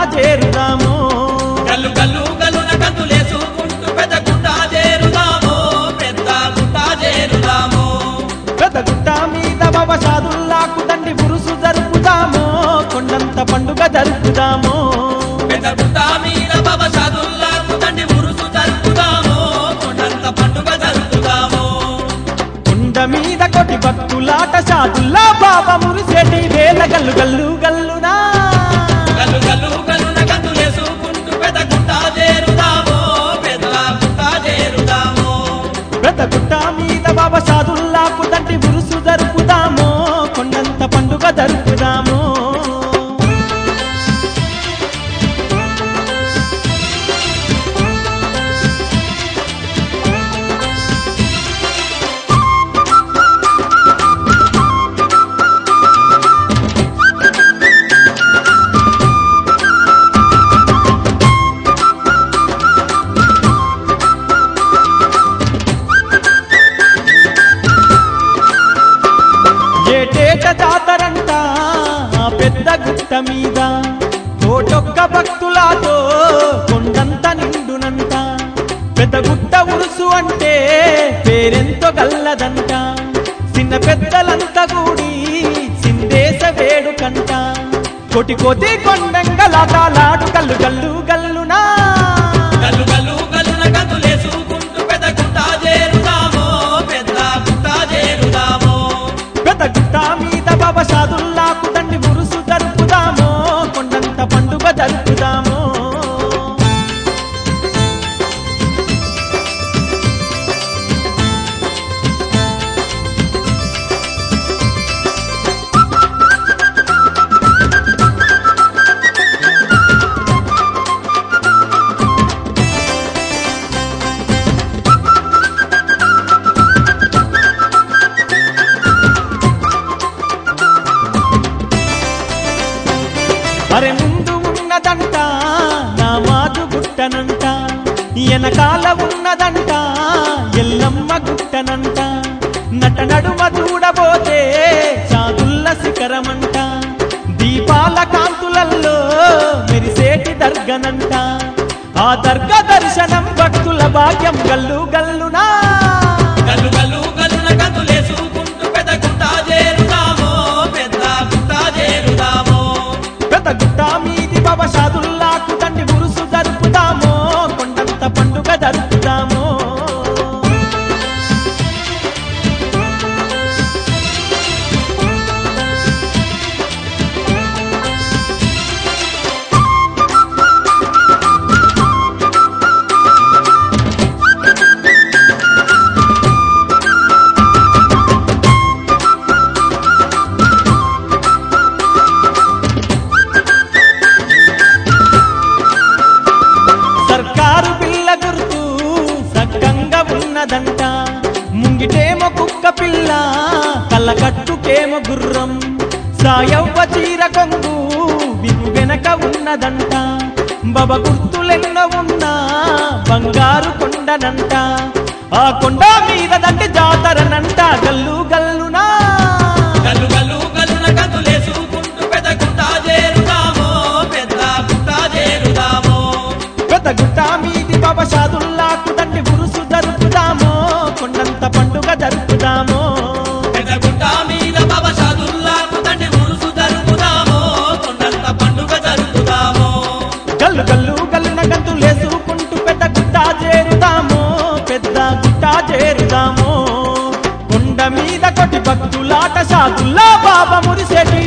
చేరుదాము గల్లు గల్లు గల్లున గంతులేసుకుంటూ పెద్ద గుట్ట చేరుదాము పెద్ద గుట్ట చేరుదాము పెద్ద గుట్ట మీద బాబా షాదుల్లాకు దండి బురుసు జరుపుదాము కొండంత పండుగ జరుపుదాము పెద్ద గుట్ట మీద బాబా షాదుల్లాకు తండ్రి మురుసు జరుపుదాము కొండంత పండుగ జరుపుదాము కొండ మీద కొటి భక్తులాట షాదుల్లా బాబా మురిసేటి వేల గల్లు గల్లు గల్లునా గల్లు గల్లు గల్లున గంతులేసుకుంటూ పెద్ద గుట్ట చేరుదాము పెద్ద గుట్ట చేరుదాము పెద్ద గుట్ట మీద బాబా షాదుల్లాకు దండి బురుసు జరుపుదాము కొండంత పండుగ జరుపుదాము ఏటేట జాతరంట ఆ పెద్ద గుట్ట మీద కోటొక్క భక్తులతో కొండంత నిండునంట పెద్ద గుట్ట ఉరుసు అంటే పేరెంతో గల్లదంట చిన్న పెద్దలంతా కూడి సిందేశ వేడుకంట కొటి కోతి కొండంగలాటాలాడు కల్లు గల్లు గల్లునా గల్లు గల్లు గల్లున గంతులేసుకుంటూ పెద్ద గుట్ట చేరుదాము పెద్ద గుట్ట చేరుదాము పెద్ద గుట్ట మీద బాబా షాదుల్లాకు దండి మురుసు జరుపుదాము కొండంత పండుగ జరుపుదాము అరే ముందు ఉన్నదంట నా మాటు గుట్టనంట వెనకాల ఉన్నదంట ఎల్లమ్మ గుట్టనంట నట నడుమ చూడబోతే చాదుల్ల శిఖరమంట దీపాల కాంతులల్లో మెరిసేటి దర్గనంట ఆ దర్గ దర్శనం భక్తుల భాగ్యం గల్లు గల్లునా గల్లు గల్లు గల్లున గంతులేసుకుంటూ పెద్ద గుట్ట చేరుదాము పెద్ద గుట్ట చేరుదాము పెద్ద గుట్ట మీది బాబా షాదుల్లాకు తండ్రి గురుసు జరుపుదాము కొండంత పండుగ జరుపుదాము సర్కారు పిల్ల గుర్తు సక్కంగా ఉన్నదంట ముంగిటేమో కుక్క పిల్ల కళ్ళకట్టుకేమో గుర్రం సాయవ్వ చీర కొంగు విను వెనక ఉన్నదంట బబ గుర్తులెన్నో ఉన్నా బంగారు కొండనంట ఆ కొండ మీద దండి జాతరనంట గల్లు గల్లునా గల్లు గల్లు గల్లున గంతులేసుకుంటూ పెద్ద గుట్ట చేరుదాము పెద్ద గుట్ట చేరుదాము పెద్ద గుట్ట మీది బాబా షాదుల్లాకు దండి గురుసు జరుపుదాము కొండంత పండుగ జరుపుదాము పెద్ద గుట్ట మీద బాబా షాదుల్లాకు తండ్రి మురుసు జరుపుదాము కొండంత పండుగ జరుపుదాము గల్లు గల్లు గల్లున గంతులేసుకుంటూ పెద్ద గుట్ట చేరుదాము పెద్ద గుట్ట చేరుదాము కొండ మీద కొట్టి భక్తులాట సాదుల్లా బాబా మురిసేటి